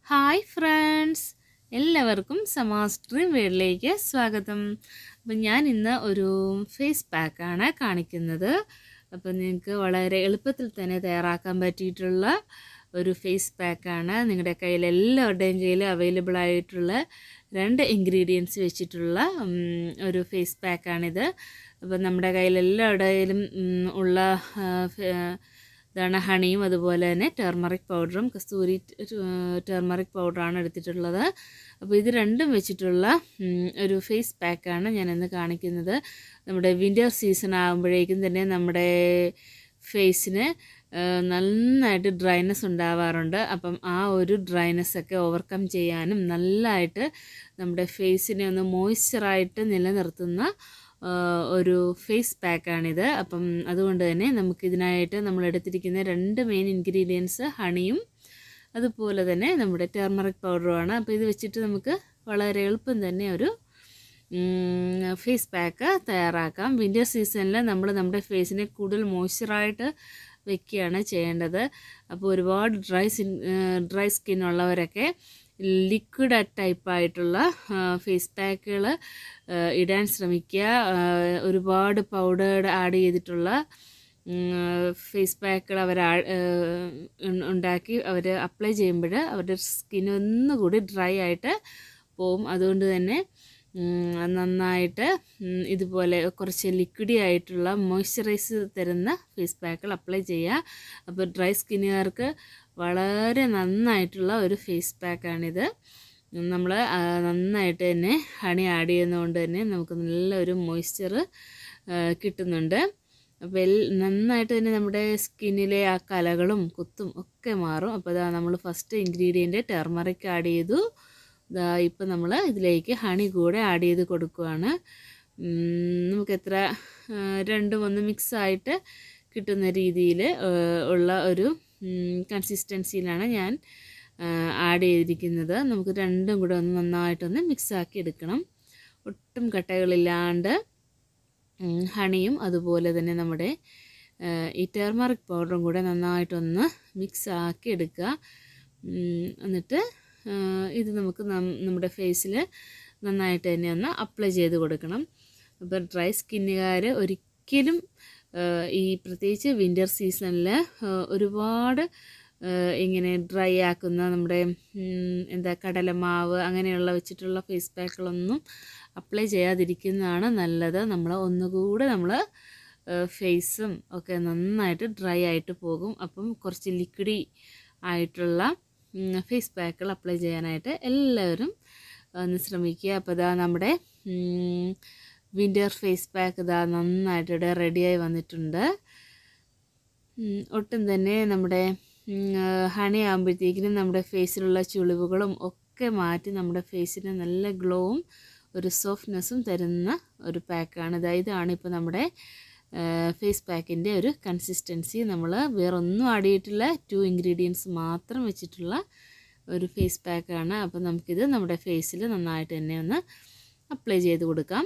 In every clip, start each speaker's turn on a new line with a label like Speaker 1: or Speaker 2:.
Speaker 1: hi friends എല്ലാവർക്കും സമാസ്ട്രി വീട്ടിലേക്ക് സ്വാഗതം അപ്പം ഞാൻ ഇന്ന് ഒരു ഫേസ് പാക്കാണ് കാണിക്കുന്നത് അപ്പം നിങ്ങൾക്ക് വളരെ എളുപ്പത്തിൽ തന്നെ തയ്യാറാക്കാൻ പറ്റിയിട്ടുള്ള ഒരു ഫേസ് പാക്കാണ് നിങ്ങളുടെ കയ്യിൽ എല്ലാവരുടെയും കയ്യിൽ അവൈലബിൾ ആയിട്ടുള്ള രണ്ട് ഇൻഗ്രീഡിയൻസ് വെച്ചിട്ടുള്ള ഉം, ഒരു ഫേസ് പാക്കാണിത് അപ്പം നമ്മുടെ കയ്യിൽ എല്ലാവരുടെയും ഉം, ഉള്ള ആ, ഫ- ഇതാണ് ഹണിയും അതുപോലെ തന്നെ ടെർമറിക് പൗഡറും കസ്തൂരി ടെർമറിക് പൗഡറാണ് എടുത്തിട്ടുള്ളത് അപ്പോൾ ഇത് രണ്ടും വെച്ചിട്ടുള്ള ഉം, ഒരു ഫേസ് പാക്കാണ് ഞാൻ ഇന്ന് കാണിക്കുന്നത് നമ്മുടെ വിൻ്റർ സീസൺ ആകുമ്പോഴേക്കും തന്നെ നമ്മുടെ ഫേസിന് നന്നായിട്ട് ഡ്രൈനെസ് ഉണ്ടാവാറുണ്ട് അപ്പം ആ ഒരു ഡ്രൈനെസ് ഒക്കെ ഓവർകം ചെയ്യാനും നല്ലതായിട്ട് നമ്മുടെ ഫേസിനെ ഒന്ന് മോയ്സ്ചറായിട്ട് നിലനിർത്തുന്ന ആ, ഒരു ഫേസ് പാക്കാണിത് അപ്പം അതുകൊണ്ട് തന്നെ നമുക്കിതിനായിട്ട് നമ്മൾ എടുത്തിരിക്കുന്ന രണ്ട് മെയിൻ ഇൻഗ്രീഡിയൻസ് ഹണിയും അതുപോലെ തന്നെ നമ്മുടെ ടെർമറിക് പൗഡറുമാണ് അപ്പോൾ ഇത് വെച്ചിട്ട് നമുക്ക് വളരെ എളുപ്പം തന്നെ ഒരു ഫേസ് പാക്ക് തയ്യാറാക്കാം വിൻ്റർ സീസണിൽ നമ്മൾ നമ്മുടെ ഫേസിനെ കൂടുതൽ മോയ്സ്ചറായിട്ട് വെക്കുകയാണ് ചെയ്യേണ്ടത് അപ്പോൾ ഒരുപാട് ഡ്രൈ സിൻ ഡ്രൈ സ്കിൻ ഉള്ളവരൊക്കെ ലിക്വിഡ് ടൈപ്പായിട്ടുള്ള ഫേസ് പാക്കുകൾ ഇടാൻ ശ്രമിക്കുക ആ, ഒരുപാട് പൗഡർ ആഡ് ചെയ്തിട്ടുള്ള ഫേസ് പാക്കുകൾ അവർ ഉണ്ടാക്കി അവർ അപ്ലൈ ചെയ്യുമ്പോൾ അവരുടെ സ്കിൻ ഒന്നുകൂടി ഡ്രൈ ആയിട്ട് പോവും അതുകൊണ്ട് തന്നെ ഉം, നന്നായിട്ട് ഉം, ഇതുപോലെ കുറച്ച് ലിക്വിഡി ആയിട്ടുള്ള മോയ്സ്ചറൈസ് തരുന്ന ഫേസ് പാക്കുകൾ അപ്ലൈ ചെയ്യുക അപ്പോൾ ഡ്രൈ സ്കിന്നുകാർക്ക് വളരെ നന്നായിട്ടുള്ള ഒരു ഫേസ് പാക്കാണിത് നമ്മൾ നന്നായിട്ട് തന്നെ ഹണി ആഡ് ചെയ്യുന്നതുകൊണ്ട് തന്നെ നമുക്ക് നല്ലൊരു മോയ്സ്ചർ കിട്ടുന്നുണ്ട് അപ്പോൾ എൽ നന്നായിട്ട് തന്നെ നമ്മുടെ സ്കിന്നിലെ ആ കലകളും കുത്തും ഒക്കെ മാറും അപ്പോൾ ഇതാ നമ്മൾ ഫസ്റ്റ് ഇൻഗ്രീഡിയൻറ്റ് ടെർമറിക് ആഡ് ചെയ്തു ഇതാ ഇപ്പം നമ്മൾ ഇതിലേക്ക് ഹണി കൂടെ ആഡ് ചെയ്ത് കൊടുക്കുകയാണ് ഉം, നമുക്ക് എത്ര ആ, രണ്ടും ഒന്ന് മിക്സ് ആയിട്ട് കിട്ടുന്ന രീതിയിൽ ഉള്ള ഒരു കൺസിസ്റ്റൻസിയിലാണ് ഞാൻ ആഡ് ചെയ്തിരിക്കുന്നത് നമുക്ക് രണ്ടും കൂടെ ഒന്ന് നന്നായിട്ടൊന്ന് മിക്സ് ആക്കി എടുക്കണം ഒട്ടും കട്ടകളില്ലാണ്ട് ഉം, ഹണിയും അതുപോലെ തന്നെ നമ്മുടെ ആ, ഈ ടെർമറിക് പൗഡറും കൂടെ നന്നായിട്ടൊന്ന് മിക്സ് ആക്കി എടുക്കുക ഉം, എന്നിട്ട് ആ, ഇത് നമുക്ക് നം- നമ്മുടെ ഫേസിൽ നന്നായിട്ട് തന്നെ ഒന്ന് അപ്ലൈ ചെയ്ത് കൊടുക്കണം അപ്പോൾ ഡ്രൈ സ്കിന്നുകാർ ഒരിക്കലും ആ, ഈ പ്രത്യേകിച്ച് വിൻ്റർ സീസണിൽ ഒരുപാട് ആ, ഇങ്ങനെ ഡ്രൈ ആക്കുന്ന നമ്മുടെ ഉം, എന്താ കടലമാവ് അങ്ങനെയുള്ള വെച്ചിട്ടുള്ള ഫേസ് പാക്കുകളൊന്നും അപ്ലൈ ചെയ്യാതിരിക്കുന്നതാണ് നല്ലത് നമ്മൾ ഒന്നുകൂടെ നമ്മൾ ഫേസും ഒക്കെ നന്നായിട്ട് ഡ്രൈ ആയിട്ട് പോകും അപ്പം കുറച്ച് ലിക്വിഡി ആയിട്ടുള്ള ഫേസ് പാക്കുകൾ അപ്ലൈ ചെയ്യാനായിട്ട് എല്ലാവരും ഒന്ന് ശ്രമിക്കുക അപ്പോൾ ഇതാ നമ്മുടെ വിൻ്റർ ഫേസ് പാക്ക് ഇതാ നന്നായിട്ട് ഇവിടെ റെഡിയായി വന്നിട്ടുണ്ട് ഉം, ഒട്ടും തന്നെ നമ്മുടെ ഹണി ആകുമ്പോഴത്തേക്കിനും നമ്മുടെ ഫേസിലുള്ള ചുളിവുകളും ഒക്കെ മാറ്റി നമ്മുടെ ഫേസിന് നല്ല ഗ്ലോവും ഒരു സോഫ്റ്റ്നെസ്സും തരുന്ന ഒരു പാക്കാണ് ഇതാ ഇതാണ് ഇപ്പോൾ നമ്മുടെ ഫേസ് പാക്കിൻ്റെ ഒരു കൺസിസ്റ്റൻസി നമ്മൾ വേറൊന്നും ആഡ് ചെയ്തിട്ടില്ല ടു ഇൻഗ്രീഡിയൻസ് മാത്രം വെച്ചിട്ടുള്ള ഒരു ഫേസ് പാക്കാണ് അപ്പോൾ നമുക്കിത് നമ്മുടെ ഫേസിൽ നന്നായിട്ട് തന്നെ ഒന്ന് അപ്ലൈ ചെയ്ത് കൊടുക്കാം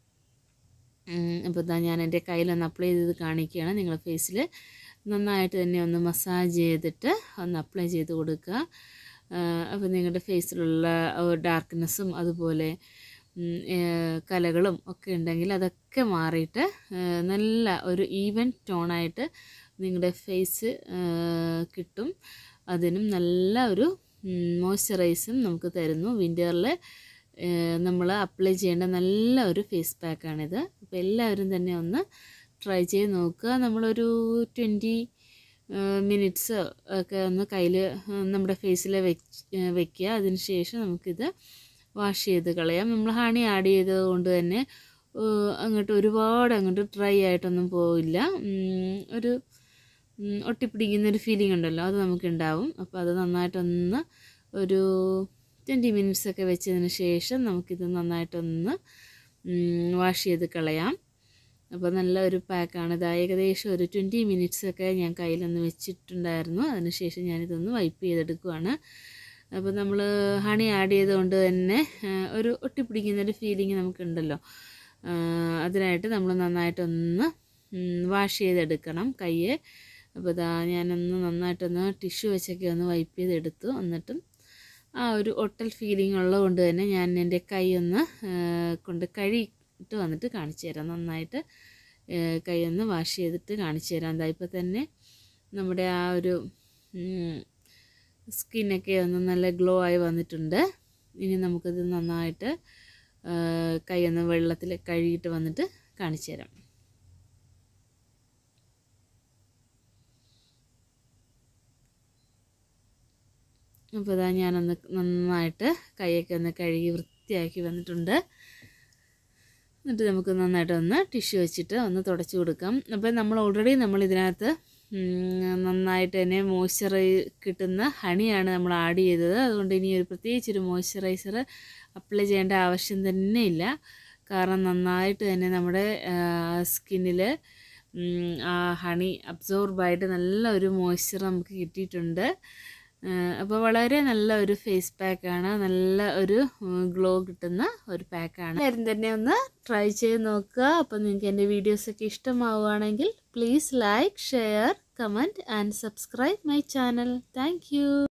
Speaker 1: അപ്പോൾ ഇതാ ഞാൻ എൻ്റെ കയ്യിലൊന്ന് അപ്ലൈ ചെയ്ത് കാണിക്കുകയാണ് നിങ്ങളുടെ ഫേസിൽ നന്നായിട്ട് തന്നെ ഒന്ന് മസാജ് ചെയ്തിട്ട് ഒന്ന് അപ്ലൈ ചെയ്ത് കൊടുക്കുക അപ്പോൾ നിങ്ങളുടെ ഫേസിലുള്ള ഡാർക്ക്നെസ്സും അതുപോലെ ഉം, ഏഹ്, കലകളും ഒക്കെ ഉണ്ടെങ്കിൽ അതൊക്കെ മാറിയിട്ട് ഏഹ്, നല്ല ഒരു ഈവൻ ടോണായിട്ട് നിങ്ങളുടെ ഫേസ് കിട്ടും അതിനും നല്ല ഒരു മോയ്സ്ചറൈസും നമുക്ക് തരുന്നു വിൻ്ററിൽ നമ്മൾ അപ്ലൈ ചെയ്യേണ്ട നല്ല ഒരു ഫേസ് പാക്കാണിത് അപ്പോൾ എല്ലാവരും തന്നെ ഒന്ന് ട്രൈ ചെയ്ത് നോക്കുക നമ്മളൊരു ട്വൻറ്റി മിനിറ്റ്സ് ഒക്കെ ഒന്ന് കയ്യിൽ നമ്മുടെ ഫേസിൽ വെക്കുക അതിന് ശേഷം നമുക്കിത് വാഷ് ചെയ്ത് കളയാം നമ്മൾ ഹണി ആഡ് ചെയ്തത് കൊണ്ട് തന്നെ ഏഹ്, അങ്ങോട്ട് ഒരുപാട് അങ്ങോട്ട് ഡ്രൈ ആയിട്ടൊന്നും പോവില്ല ഉം, ഒരു ഉം, ഒട്ടിപ്പിടിക്കുന്ന ഒരു ഫീലിംഗ് ഉണ്ടല്ലോ അത് നമുക്കുണ്ടാവും അപ്പോൾ അത് നന്നായിട്ടൊന്ന് ഒരു ട്വൻറ്റി മിനിറ്റ്സ് ഒക്കെ വെച്ചതിന് ശേഷം നമുക്കിത് നന്നായിട്ടൊന്ന് വാഷ് ചെയ്ത് കളയാം അപ്പോൾ നല്ല ഒരു പാക്കാണ് ഇത് ഏകദേശം ഒരു ട്വൻറ്റി മിനിറ്റ്സ് ഒക്കെ ഞാൻ കയ്യിലൊന്ന് വെച്ചിട്ടുണ്ടായിരുന്നു അതിനുശേഷം ഞാനിതൊന്ന് വൈപ്പ് ചെയ്തെടുക്കുവാണ് അപ്പോൾ നമ്മൾ ഹണി ആഡ് ചെയ്തുകൊണ്ട് തന്നെ ആ, ഒരു ഒട്ടിപ്പിടിക്കുന്ന ഒരു ഫീലിംഗ് നമുക്കുണ്ടല്ലോ ആ, അതിനായിട്ട് നമ്മൾ നന്നായിട്ടൊന്ന് വാഷ് ചെയ്തെടുക്കണം കയ്യെ അപ്പോൾ ഇതാ ഞാനൊന്ന് നന്നായിട്ടൊന്ന് ടിഷ്യൂ വെച്ചൊക്കെ ഒന്ന് വൈപ്പ് ചെയ്തെടുത്തു എന്നിട്ടും ആ ഒരു ഒട്ടൽ ഫീലിംഗ് ഉള്ളതുകൊണ്ട് തന്നെ ഞാൻ എൻ്റെ കൈ ഒന്ന് ആ, കൊണ്ട് കഴുകിയിട്ട് വന്നിട്ട് കാണിച്ചു തരാം നന്നായിട്ട് ആ, കൈ ഒന്ന് വാഷ് ചെയ്തിട്ട് കാണിച്ചു തരാം എന്താ ഇപ്പോൾ തന്നെ നമ്മുടെ ആ ഒരു സ്കിന്നൊക്കെ ഒന്ന് നല്ല ഗ്ലോ ആയി വന്നിട്ടുണ്ട് ഇനി നമുക്കിത് നന്നായിട്ട് ആ, കൈ ഒന്ന് വെള്ളത്തിൽ കഴുകിയിട്ട് വന്നിട്ട് കാണിച്ചു തരാം അപ്പോൾ ഇതാ ഞാനൊന്ന് നന്നായിട്ട് കൈയൊക്കെ ഒന്ന് കഴുകി വൃത്തിയാക്കി വന്നിട്ടുണ്ട് എന്നിട്ട് നമുക്ക് നന്നായിട്ട് ഒന്ന് ടിഷ്യൂ വെച്ചിട്ട് ഒന്ന് തുടച്ച് കൊടുക്കാം അപ്പോൾ നമ്മൾ ഓൾറെഡി നമ്മൾ ഇതിനകത്ത് ഉം, നന്നായിട്ട് തന്നെ മോയ്സ്ചറൈ കിട്ടുന്ന ഹണിയാണ് നമ്മൾ ആഡ് ചെയ്തത് അതുകൊണ്ട് ഇനി ഒരു പ്രത്യേകിച്ച് ഒരു മോയ്സ്ചറൈസർ അപ്ലൈ ചെയ്യേണ്ട ആവശ്യം തന്നെ ഇല്ല കാരണം നന്നായിട്ട് തന്നെ നമ്മുടെ സ്കിന്നിൽ ആ ഹണി അബ്സോർബായിട്ട് നല്ല ഒരു മോയ്സ്ചർ നമുക്ക് കിട്ടിയിട്ടുണ്ട് അപ്പോൾ വളരെ നല്ല ഒരു ഫേസ് പാക്കാണ് നല്ല ഒരു ഗ്ലോ കിട്ടുന്ന ഒരു പാക്കാണ് എല്ലാവരും തന്നെ ഒന്ന് ട്രൈ ചെയ്ത് നോക്കുക അപ്പോൾ നിങ്ങൾക്ക് എൻ്റെ വീഡിയോസൊക്കെ ഇഷ്ടമാവുകയാണെങ്കിൽ please like share comment and subscribe my channel thank